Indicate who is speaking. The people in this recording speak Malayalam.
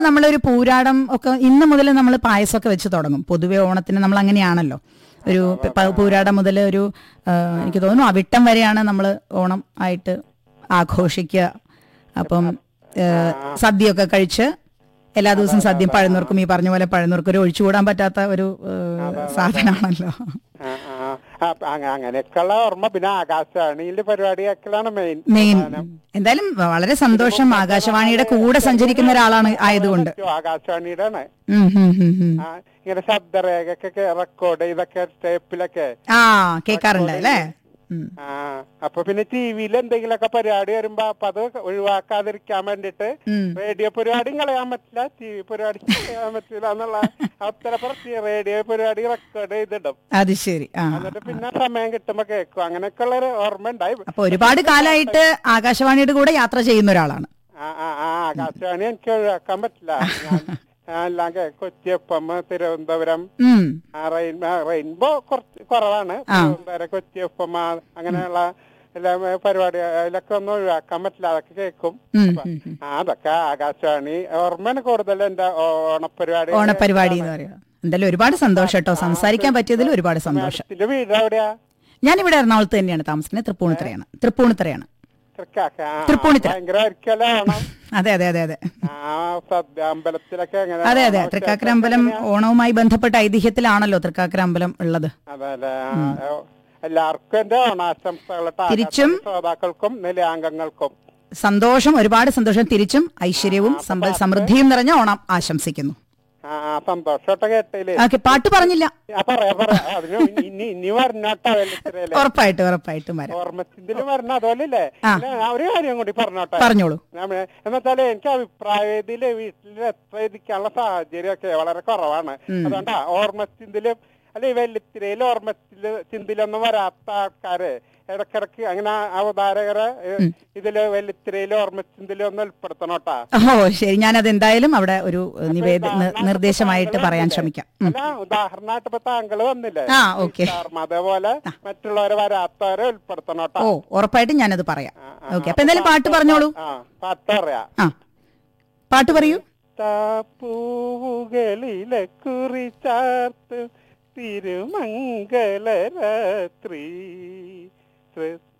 Speaker 1: നമ്മളൊരു പൂരാടം ഒക്കെ ഇന്ന് മുതൽ നമ്മൾ പായസമൊക്കെ വെച്ച് തുടങ്ങും പൊതുവെ ഓണത്തിന് നമ്മൾ അങ്ങനെയാണല്ലോ ഒരു പ- പൂരാടം മുതൽ ഒരു ആ, എനിക്ക് തോന്നുന്നു അവിട്ടം വരെയാണ് നമ്മൾ ഓണം ആയിട്ട് ആഘോഷിക്കുക അപ്പം ഏ, സദ്യയൊക്കെ കഴിച്ച് എല്ലാ ദിവസവും സദ്യം പഴനുറുക്കും ഈ പറഞ്ഞ പോലെ പഴനുറുക്കും ഒരു ഒഴിച്ചുകൂടാൻ പറ്റാത്ത ഒരു ഏ, സാധനമാണല്ലോ
Speaker 2: ആ, ആ. ആ, അങ്ങ- അങ്ങനെയൊക്കെയുള്ള ഓർമ്മ പിന്നെ ആകാശവാണിയിലെ പരിപാടിയൊക്കെയാണ് മെയിൻ
Speaker 1: മെയിൻ എന്തായാലും വളരെ സന്തോഷം ആകാശവാണിയുടെ കൂടെ സഞ്ചരിക്കുന്ന ഒരാളാണ് ആയതുകൊണ്ട്
Speaker 2: ആകാശവാണിയുടെ ആണ്
Speaker 1: ഉം, ഉം, ഉം, ഉം.
Speaker 2: ആ, ഇങ്ങനെ ശബ്ദരേഖയൊക്കെ റെക്കോർഡ് ചെയ്തൊക്കെ ടേപ്പിലൊക്കെ
Speaker 1: ആ കേൾക്കാറുണ്ട് അല്ലേ ഉം.
Speaker 2: ആ അപ്പൊ പിന്നെ ടി വിയിൽ എന്തെങ്കിലുമൊക്കെ പരിപാടി വരുമ്പോ അപ്പൊ അത് ഒഴിവാക്കാതിരിക്കാൻ വേണ്ടിട്ട്
Speaker 1: ഉം.
Speaker 2: റേഡിയോ പരിപാടിയും കളയാൻ പറ്റില്ല ടി വി പരിപാടി കളയാൻ പറ്റില്ല എന്നുള്ള അത്ര പ്രത്യേക റേഡിയോ പരിപാടി റെക്കോർഡ് ചെയ്തിടും
Speaker 1: അത് ശരി ആ
Speaker 2: എന്നിട്ട് പിന്നെ സമയം കിട്ടുമ്പോ കേൾക്കും അങ്ങനെയൊക്കെയുള്ള ഒരു ഓർമ്മ ഉണ്ടായി
Speaker 1: അപ്പൊ ഒരുപാട് കാലമായിട്ട് ആകാശവാണിയുടെ കൂടെ യാത്ര ചെയ്യുന്ന ഒരാളാണ്
Speaker 2: ആ ആ ആ ആകാശവാണി എനിക്ക് ഒഴിവാക്കാൻ പറ്റില്ല ഞാൻ ഞാൻ എല്ലാം കേ- കൊച്ചി എഫ് എം തിരുവനന്തപുരം
Speaker 1: ഉം
Speaker 2: ആ, റെയിൻ ആ, റെയിൻബോ കുറച്ച് കുറവാണ് തിരുവനന്തപുരം കൊച്ചി എഫ് എം അങ്ങനെയുള്ള എല്ലാ പരിപാടി അതിലൊക്കെ ഒന്നും ഒഴിവാക്കാൻ പറ്റില്ല അതൊക്കെ കേൾക്കും
Speaker 1: ഉം,
Speaker 2: അപ്പൊ
Speaker 1: ഉം, ഉം.
Speaker 2: ആ, അതൊക്കെ ആകാശവാണി ഓർമ്മയാണ് കൂടുതൽ എന്റെ ഓണപരിപാടി
Speaker 1: ഓണപരിപാടി എന്ന് പറയുക എന്തായാലും ഒരുപാട് സന്തോഷം കേട്ടോ സംസാരിക്കാൻ പറ്റിയതിൽ ഒരുപാട് സന്തോഷം
Speaker 2: ഇതിന്റെ വീട് എവിടെയാ
Speaker 1: ഞാനിവിടെ എറണാകുളത്ത് തന്നെയാണ് താമസിക്കുന്നത് തൃപ്പൂണിത്തറയാണ് തൃപ്പൂണിത്തറയാണ്
Speaker 2: തൃക്കാക്ക ആ,
Speaker 1: തൃപ്പൂണിത്തുറ.
Speaker 2: ഭയങ്കരമായിരിക്കല്ലേ ഓണം
Speaker 1: അതെ അതെ അതെ അതെ
Speaker 2: ആ സദ്യ അമ്പലത്തിലൊക്കെ എങ്ങനെ
Speaker 1: അതെ അതെ
Speaker 2: ഓണം
Speaker 1: തൃക്കാക്കര
Speaker 2: വിശേഷം
Speaker 1: അമ്പലം
Speaker 2: എങ്ങനെയാ?
Speaker 1: ഓണവുമായി ബന്ധപ്പെട്ട ഐതിഹ്യത്തിലാണല്ലോ തൃക്കാക്കര അമ്പലം ഉള്ളത്
Speaker 2: അതെ അതെ ആ, ഓ, എല്ലാവർക്കും എന്റെ ഓണാശംസകൾ ട്ടോ.
Speaker 1: തിരിച്ചും?
Speaker 2: ശ്രോതാക്കൾക്കും നിലയാംഗങ്ങൾക്കും
Speaker 1: സന്തോഷം ഒരുപാട് സന്തോഷം തിരിച്ചും ഐശ്വര്യവും സമ്പൽ സമൃദ്ധിയും നിറഞ്ഞ ഓണം ആശംസിക്കുന്നു
Speaker 2: ആ ആ, സന്തോഷോട്ടെ കേട്ടില്ലേ
Speaker 1: ഓക്കെ പാട്ട് പറഞ്ഞില്ല
Speaker 2: ആ പറയാ പറയാ അതിന് ഇനി ഇനി വരണോട്ടോ വെള്ളിത്തിരയിലെ
Speaker 1: ഉറപ്പായിട്ടും ഉറപ്പായിട്ടും വരാം
Speaker 2: ഓർമ്മച്ചിന്തിലും വരണം അതുപോലല്ലേ
Speaker 1: ആ.
Speaker 2: ഇല്ല, ഒരു കാര്യം കൂടി പറഞ്ഞോട്ടെ
Speaker 1: പറഞ്ഞോളൂ
Speaker 2: നമ്മ- എന്നുവെച്ചാല് എനിക്ക് അഭിപ്രായത്തില് വീട്ടിൽ എത്ര ഇരിക്കാനുള്ള സാഹചര്യമൊക്കെ വളരെ കുറവാണ് അതുകൊണ്ടാ ഓർമ്മച്ചിന്തിലും അല്ലെ വെള്ളിത്തിരയിൽ ഓർമ്മച്ചില് ചിന്തിലൊന്നും വരാത്ത ആൾക്കാര് ഇടക്കിടക്ക് അങ്ങനെ അവതാരകരെ ഏ, ഇതില് വെള്ളിത്തിരയിൽ ഓർമ്മച്ചിന്തിലും ഒന്ന് ഉൾപ്പെടുത്തണോട്ടാ
Speaker 1: ഓ ശരി ഞാനത് എന്തായാലും അവിടെ ഒരു ഏഹ്, നിവേദ നി- നിർദ്ദേശമായിട്ട് പറയാൻ ശ്രമിക്കാം ഉം.
Speaker 2: അല്ല ഉദാഹരണമായിട്ട് ഇപ്പൊ താങ്കള് വന്നില്ലേ
Speaker 1: ആ ഓക്കെ
Speaker 2: സാർമ അതേപോലെ മറ്റുള്ളവരെ വരാത്തവരെ ഉൾപ്പെടുത്തണോട്ടാ
Speaker 1: ഓ ഉറപ്പായിട്ടും ഞാനത് പറയാം
Speaker 2: ആ, ആ,
Speaker 1: ഓക്കെ അപ്പൊ എന്തായാലും പാട്ട് പറഞ്ഞോളൂ
Speaker 2: ആ പാട്ട് പറയാ
Speaker 1: ആ പാട്ട് പറയൂ
Speaker 2: പൂവുകളിലെ കുറിച്ചാർത്ത് തിരുമംഗലരാത്രി